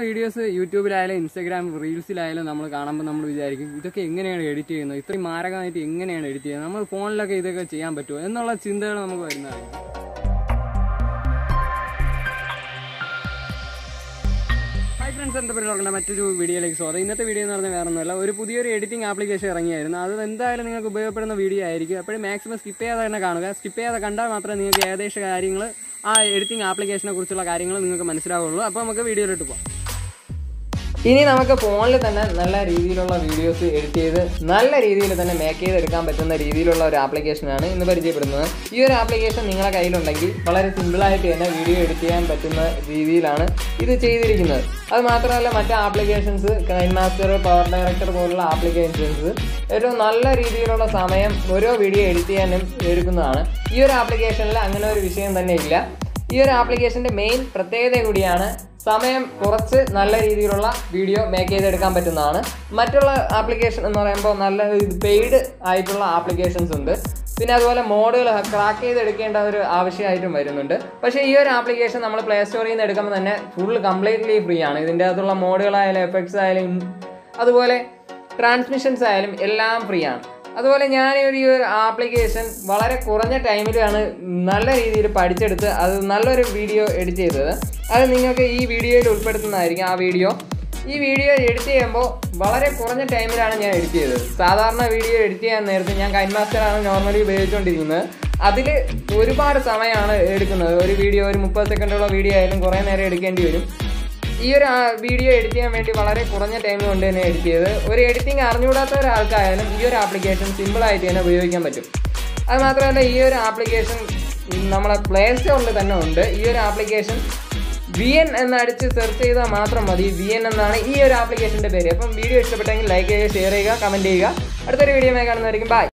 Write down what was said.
videos യൂട്യൂബിലായാലും Instagram റീൽസിലായാലും നമ്മൾ കാണുമ്പോൾ നമ്മൾ വിചാരിക്കും ഇതൊക്കെ എങ്ങനെയാണ് എഡിറ്റ് ചെയ്യുന്നത് ഇത്രയും മാരകമായിട്ട് എങ്ങനെയാണ് എഡിറ്റ് ചെയ്യുന്നത് നമ്മൾ ഫോണിലൊക്കെ ഇതൊക്കെ ചെയ്യാൻ പറ്റുമോ എന്നുള്ള ചിന്തകൾ നമുക്ക് വരുന്നതാണ് ഹായ് ഫ്രണ്ട്സ് എൻ്റെ പേര് നോക്കണ്ട മറ്റൊരു വീഡിയോയിലേക്ക് സ്വാഗതം ഇന്നത്തെ വീഡിയോ എന്ന് പറഞ്ഞാൽ വേറെ ഒന്നുമല്ല ഒരു പുതിയൊരു എഡിറ്റിംഗ് ആപ്ലിക്കേഷൻ ഇറങ്ങിയായിരുന്നു അത് എന്തായാലും നിങ്ങൾക്ക് ഉപയോഗപ്പെടുന്ന വീഡിയോ ആയിരിക്കും അപ്പോഴും മാക്സിമം സ്കിപ്പ് ചെയ്യാതെ തന്നെ കാണുക സ്കിപ്പ് ചെയ്യാതെ കണ്ടാൽ മാത്രമേ നിങ്ങൾക്ക് ഏകദേശ കാര്യങ്ങൾ ആ എഡിറ്റിംഗ് ആപ്ലിക്കേഷനെ കുറിച്ചുള്ള കാര്യങ്ങൾ നിങ്ങൾക്ക് മനസ്സിലാവുള്ളൂ അപ്പോൾ നമുക്ക് വീഡിയോയിലോട്ട് പോകാം ഇനി നമുക്ക് ഫോണിൽ തന്നെ നല്ല രീതിയിലുള്ള വീഡിയോസ് എഡിറ്റ് ചെയ്ത് നല്ല രീതിയിൽ തന്നെ മേക്ക് ചെയ്തെടുക്കാൻ പറ്റുന്ന രീതിയിലുള്ള ഒരു ആപ്ലിക്കേഷനാണ് ഇന്ന് പരിചയപ്പെടുന്നത് ഈ ഒരു ആപ്ലിക്കേഷൻ നിങ്ങളുടെ കയ്യിലുണ്ടെങ്കിൽ വളരെ സിമ്പിളായിട്ട് തന്നെ വീഡിയോ എഡിറ്റ് ചെയ്യാൻ പറ്റുന്ന രീതിയിലാണ് ഇത് ചെയ്തിരിക്കുന്നത് അത് മാത്രമല്ല മറ്റ് applications KineMaster PowerDirector പോലുള്ള ആപ്ലിക്കേഷൻസ് ഏറ്റവും നല്ല രീതിയിലുള്ള സമയം ഓരോ വീഡിയോ എഡിറ്റ് ചെയ്യാനും എടുക്കുന്നതാണ് ഈ ഒരു ആപ്ലിക്കേഷനിൽ അങ്ങനെ ഒരു വിഷയം തന്നെ ഇല്ല ഈ ഒരു ആപ്ലിക്കേഷന്റെ മെയിൻ പ്രത്യേകത കൂടിയാണ് സമയം കുറച്ച് നല്ല രീതിയിലുള്ള വീഡിയോ മേക്ക് ചെയ്തെടുക്കാൻ പറ്റുന്നതാണ് മറ്റുള്ള ആപ്ലിക്കേഷൻ എന്ന് പറയുമ്പോൾ നല്ല പെയ്ഡ് ആയിട്ടുള്ള ആപ്ലിക്കേഷൻസ് ഉണ്ട് പിന്നെ അതുപോലെ മോഡുകൾ ക്രാക്ക് ചെയ്തെടുക്കേണ്ട ഒരു ആവശ്യമായിട്ടും വരുന്നുണ്ട് പക്ഷേ ഈ ഒരു ആപ്ലിക്കേഷൻ നമ്മൾ പ്ലേ സ്റ്റോറിൽ നിന്ന് എടുക്കുമ്പോൾ തന്നെ ഫുൾ കംപ്ലീറ്റ്ലി ഫ്രീ ആണ് ഇതിൻ്റെ അകത്തുള്ള മോഡുകളായാലും എഫക്ട്സ് ആയാലും അതുപോലെ ട്രാൻസ്മിഷൻസ് ആയാലും എല്ലാം ഫ്രീ ആണ് അതുപോലെ ഞാൻ ഈ ഒരു ഈ ഒരു ആപ്ലിക്കേഷൻ വളരെ കുറഞ്ഞ ടൈമിലാണ് നല്ല രീതിയിൽ പഠിച്ചെടുത്ത് അത് നല്ലൊരു വീഡിയോ എഡിറ്റ് ചെയ്തത് അത് നിങ്ങൾക്ക് ഈ വീഡിയോയിൽ ഉൾപ്പെടുത്തുന്നതായിരിക്കും ആ വീഡിയോ ഈ വീഡിയോ എഡിറ്റ് ചെയ്യുമ്പോൾ വളരെ കുറഞ്ഞ ടൈമിലാണ് ഞാൻ എഡിറ്റ് ചെയ്തത് സാധാരണ വീഡിയോ എഡിറ്റ് ചെയ്യാൻ നേരത്തെ ഞാൻ കൈൻമാസ്റ്ററാണ് നോർമലി ഉപയോഗിച്ചുകൊണ്ടിരിക്കുന്നത് അതിൽ ഒരുപാട് സമയമാണ് എടുക്കുന്നത് ഒരു വീഡിയോ ഒരു മുപ്പത് സെക്കൻഡുള്ള വീഡിയോ ആയാലും കുറേ നേരം എടുക്കേണ്ടി വരും ഈ ഒരു വീഡിയോ എഡിറ്റ് ചെയ്യാൻ വേണ്ടി വളരെ കുറഞ്ഞ ടൈം കൊണ്ട് തന്നെ എഡിറ്റ് ചെയ്ത് ഒരു എഡിറ്റിംഗ് അറിഞ്ഞുകൂടാത്ത ഒരാൾക്കായാലും ഈ ഒരു ആപ്ലിക്കേഷൻ സിമ്പിളായിട്ട് തന്നെ ഉപയോഗിക്കാൻ പറ്റും അത് മാത്രമല്ല ഈ ഒരു ആപ്ലിക്കേഷൻ നമ്മളെ പ്ലേ സ്റ്റോറിൽ തന്നെ ഉണ്ട് ഈ ഒരു ആപ്ലിക്കേഷൻ വി എൻ എന്നടിച്ച് സെർച്ച് ചെയ്താൽ മാത്രം മതി വി എൻ എന്നാണ് ഈ ഒരു ആപ്ലിക്കേഷൻ്റെ പേര് അപ്പം വീഡിയോ ഇഷ്ടപ്പെട്ടെങ്കിൽ ലൈക്ക് ചെയ്യുക ഷെയർ ചെയ്യുക കമൻറ്റ് ചെയ്യുക അടുത്തൊരു വീഡിയോ കാണുന്നതായിരിക്കും ബൈ